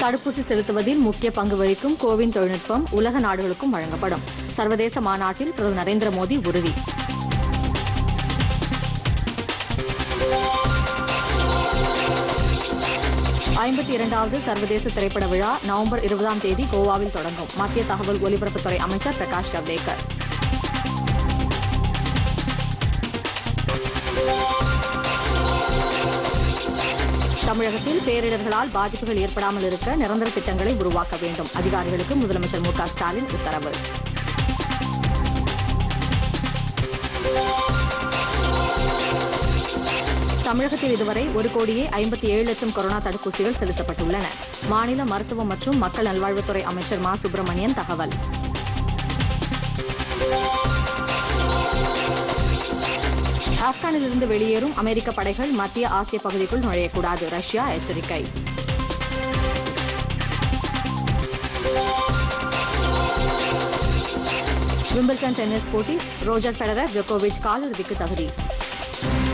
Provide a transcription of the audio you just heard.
தடுப்பூசி செலுத்துவதில் முக்கிய பங்கு வகிக்கும் கோவின் தொழில்நுட்பம் உலக நாடுகளுக்கும் வழங்கப்படும் சர்வதேச மாநாட்டில் பிரதமர் நரேந்திர மோடி உறுதி ஐம்பத்தி இரண்டாவது சர்வதேச திரைப்பட விழா நவம்பர் இருபதாம் தேதி கோவாவில் தொடங்கும் மத்திய தகவல் ஒலிபரப்புத்துறை அமைச்சர் பிரகாஷ் ஜவ்டேகர் தமிழகத்தில் பேரிடர்களால் பாதிப்புகள் ஏற்படாமல் இருக்க நிரந்தர திட்டங்களை உருவாக்க வேண்டும் அதிகாரிகளுக்கு முதலமைச்சர் மு க ஸ்டாலின் உத்தரவு தமிழகத்தில் இதுவரை ஒரு கோடியே ஐம்பத்தி ஏழு லட்சம் கொரோனா தடுப்பூசிகள் செலுத்தப்பட்டுள்ளன மாநில மருத்துவம் மற்றும் மக்கள் நல்வாழ்வுத்துறை அமைச்சர் மா சுப்பிரமணியன் தகவல் ஆப்கானிலிருந்து வெளியேறும் அமெரிக்க படைகள் மத்திய ஆசிய பகுதிக்குள் நுழையக்கூடாது ரஷ்யா எச்சரிக்கை விம்பிள்டன் டென்னிஸ் போட்டி ரோஜர் ஃபெடரர் ஜோகோவிச் காலிறுதிக்கு தகுதி